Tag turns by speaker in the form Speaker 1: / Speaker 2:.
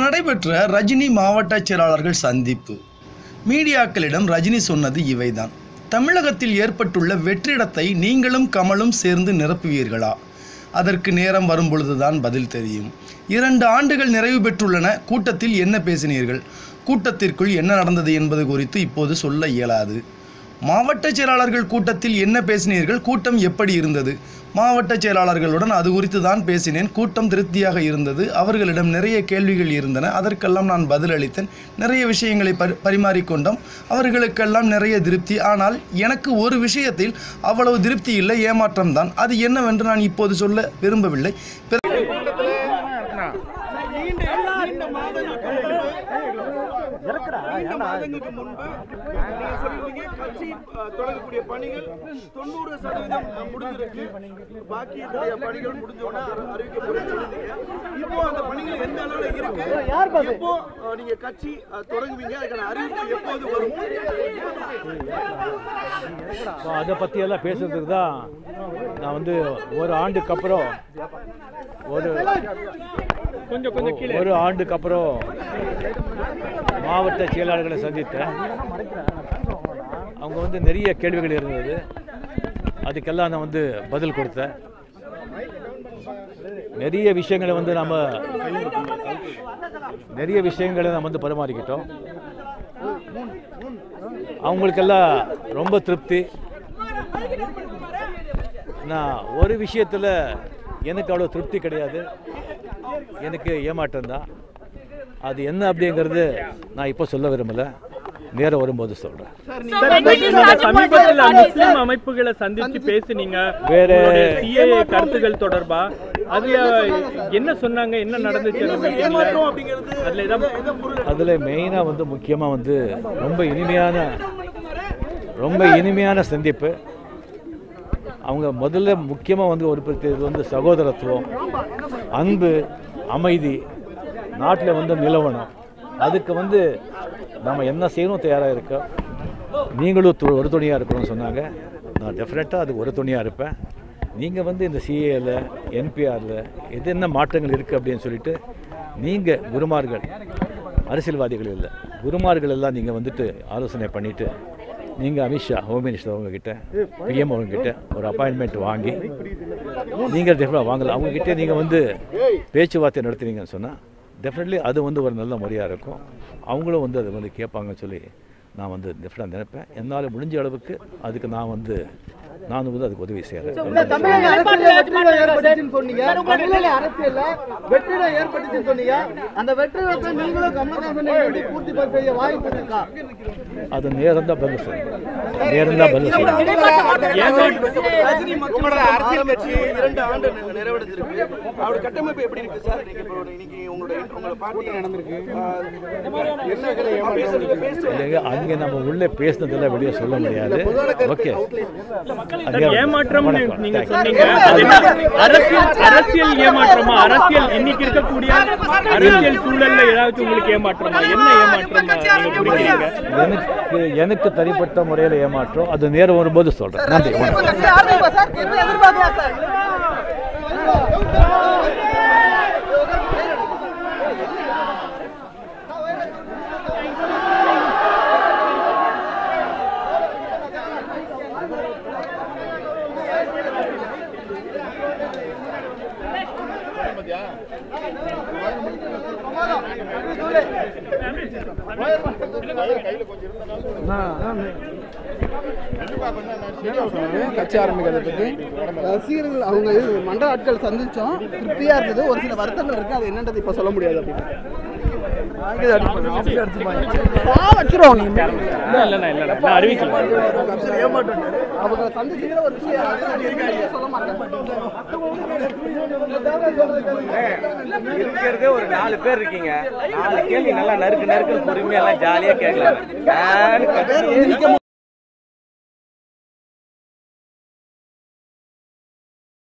Speaker 1: நடைபெற்ற ரஜினி மாவட்ட செயலாளர்கள் சந்திப்பு மீடியாக்களிடம் ரஜினி சொன்னது இவைதான் தமிழகத்தில் ஏற்பட்டுள்ள வெற்றிடத்தை நீங்களும் கமலும் சேர்ந்து நிரப்புவீர்களா அதற்கு நேரம் வரும்பொழுதுதான் பதில் தெரியும் இரண்டு ஆண்டுகள் நிறைவு பெற்றுள்ளன கூட்டத்தில் என்ன பேசினீர்கள் கூட்டத்திற்குள் என்ன நடந்தது என்பது குறித்து இப்போது சொல்ல இயலாது மாவட்ட செயலாளர்கள் கூட்டத்தில் என்ன பேசினீர்கள் கூட்டம் எப்படி இருந்தது மாவட்ட செயலாளர்களுடன் அது குறித்து தான் பேசினேன் கூட்டம் திருப்தியாக இருந்தது அவர்களிடம் நிறைய கேள்விகள் இருந்தன அதற்கெல்லாம் நான் பதிலளித்தேன் நிறைய விஷயங்களை பரி பரிமாறிக்கொண்டோம் அவர்களுக்கெல்லாம் நிறைய திருப்தி ஆனால் எனக்கு ஒரு விஷயத்தில் அவ்வளவு திருப்தி இல்லை ஏமாற்றம் தான் அது என்னவென்று நான் இப்போது சொல்ல விரும்பவில்லை பிற-
Speaker 2: நீண்ட மாதங்களுக்கு முன்பு நீங்க சொல்லிருந்தீங்க கட்சி அஹ், தொடங்கக்கூடிய பணிகள் தொண்ணூறு சதவீதம் அஹ், முடிஞ்சிருக்கு பாக்கி இருக்கக்கூடிய பணிகள் முடிஞ்சோன்னா அறிவிக்கப்படும் சொல்லிருந்தீங்க இப்போ அந்த பணிகள் எந்த அளவுல இருக்கு எப்போ அஹ், நீங்க கட்சி அஹ், தொடங்குவீங்க அதுக்கான அறிவிப்பு எப்போது வரும்
Speaker 3: ஸோ அதை பற்றியெல்லாம் பேசுறதுக்கு தான் நான் வந்து ஒரு ஆண்டுக்கு அப்புறம் ஒரு கொஞ்சம் கொஞ்சம் ஒரு ஆண்டுக்கு அப்புறம் மாவட்ட செயலாளர்களை சந்தித்தேன் அவங்க வந்து நிறைய கேள்விகள் இருந்தது அதுக்கெல்லாம் நான் வந்து பதில் கொடுத்தேன் நிறைய விஷயங்களை வந்து நம்ம நிறைய விஷயங்களை நம்ம வந்து பரிமாறிக்கிட்டோம் அவங்களுக்கெல்லாம் ரொம்ப திருப்தி நான் ஒரு விஷயத்தில் எனக்கு அவ்வளோ திருப்தி கிடையாது எனக்கு ஏமாற்றம் தான் அது என்ன அப்படிங்கிறது நான் இப்போ சொல்ல விரும்பலை நேரம் வரும்போது சொல்கிறேன்
Speaker 4: சமீபத்தில் முஸ்லிம் அமைப்புகளை சந்திச்சு பேசுனீங்க
Speaker 3: வேற-
Speaker 4: சிஏஏ கருத்துக்கள் தொடர்பா அதுல என்ன சொன்னாங்க என்ன நடந்துச்சு அந்த meetingல?
Speaker 2: ஏமாற்றம் அப்படிங்கிறது
Speaker 4: அதுல ஏதாவது
Speaker 2: எந்த பொருள்
Speaker 3: அதில் மெயினாக வந்து முக்கியமாக வந்து ரொம்ப இனிமையான ரொம்ப இனிமையான சந்திப்பு அவங்க முதல்ல முக்கியமாக வந்து ஒரு இது வந்து சகோதரத்துவம் அன்பு அமைதி நாட்டில் வந்து நிலவணும் அதுக்கு வந்து நம்ம என்ன செய்யணும் தயாராக இருக்கோம் நீங்களும் து- ஒரு துணியாக இருக்கணும்னு சொன்னாங்க நான் டெஃபினட்டாக அதுக்கு ஒரு துணியாக இருப்பேன் நீங்கள் வந்து இந்த சிஏல என்பிஆரில் எது என்ன மாற்றங்கள் இருக்குது அப்படின்னு சொல்லிட்டு நீங்கள் குருமார்கள் அரசியல்வாதிகள் இல்லை குருமார்கள் எல்லாம் நீங்கள் வந்துட்டு ஆலோசனை பண்ணிவிட்டு நீங்கள் அமித்ஷா ஹோம் மினிஸ்டர் அவங்கக்கிட்ட பிஎம் அவங்கக்கிட்ட ஒரு அப்பாயின்மெண்ட் வாங்கி நீங்கள் டெஃபினட்டாக வாங்கலாம் அவங்கக்கிட்ட நீங்கள் வந்து பேச்சுவார்த்தை நடத்துனீங்கன்னு சொன்னால் டெஃபினெட்லி அது வந்து ஒரு நல்ல முறையாக இருக்கும் அவங்களும் வந்து அதை வந்து கேட்பாங்கன்னு சொல்லி நான் வந்து டெஃபினட்டாக நினைப்பேன் என்னால் முடிஞ்ச அளவுக்கு அதுக்கு நான் வந்து நான் வந்து அதுக்கு உதவி செய்கிறேன்
Speaker 5: தமிழக அரசியல்ல வெற்றிடம் ஏற்பட்டுச்சுன்னு சொன்னீங்க தமிழக அரசியல்ல வெற்றிடம் ஏற்பட்டுச்சுன்னு சொன்னீங்க அந்த வெற்றிடத்தை நீங்களும் கமலஹாசனை எப்படி பூர்த்தி செய்ய வாய்ப்பு இருக்கா
Speaker 3: அது நேரம் தான் பதில் சொல்லணும் நேரம் தான் பதில் சொல்லணும்
Speaker 2: ரஜினி மக்களோட அரசியல் கட்சி இரண்டு ஆண்டு நி- நிறைவடைஞ்சிருக்கு அவரோட கட்டமைப்பு எப்படி இருக்கு சார் நீங்க இப்போ இன்னைக்கு உங்களோட உங்களோட பார்ட்டி நடந்திருக்கு என்ன பேசுறது பேசுறது
Speaker 3: இல்லைங்க அங்கே நம்ம உள்ளே பேசுனதெல்லாம் வெளியே சொல்ல முடியாது ஓகே
Speaker 4: சார், ஏமாற்றம் நீங்க சொன்னீங்க அது என்ன? அரசியல் அரசியல் ஏமாற்றமா அரசியல் இன்னைக்கு இருக்கக்கூடிய அரசியல் சூழல்ல ஏதாவது உங்களுக்கு ஏமாற்றமா என்ன ஏமாற்றமா நீங்க குறிக்கிறீங்க
Speaker 3: எனக்கு எனக்கு தனிப்பட்ட முறையில் ஏமாற்றம் அது நேரம் வரும்போது சொல்கிறேன் நன்றி வணக்கம்
Speaker 5: கட்சி ஆரம்பிக்கிறத பத்தி ரசிகர்கள் அவங்க இது மன்ற ஆட்கள் சந்திச்சோம் திருப்தியா இருந்தது ஒரு சில வருத்தங்கள் இருக்கு அது என்னன்றது இப்ப சொல்ல முடியாது அப்படின்னு வச்சிருவோம் நீங்க
Speaker 4: இல்ல இல்ல இல்ல நான் அறிவிக்கல
Speaker 5: அவங்க சந்திச்சுக்கிற ஒரு விஷயம் சொல்ல மாட்டேன்
Speaker 6: இருக்கிறதே ஒரு நாலு பேர் இருக்கீங்க நாலு கேள்வி நல்லா நறுக்கு நறுக்கு பொறுமையா எல்லாம் ஜாலியா கேட்கலாம்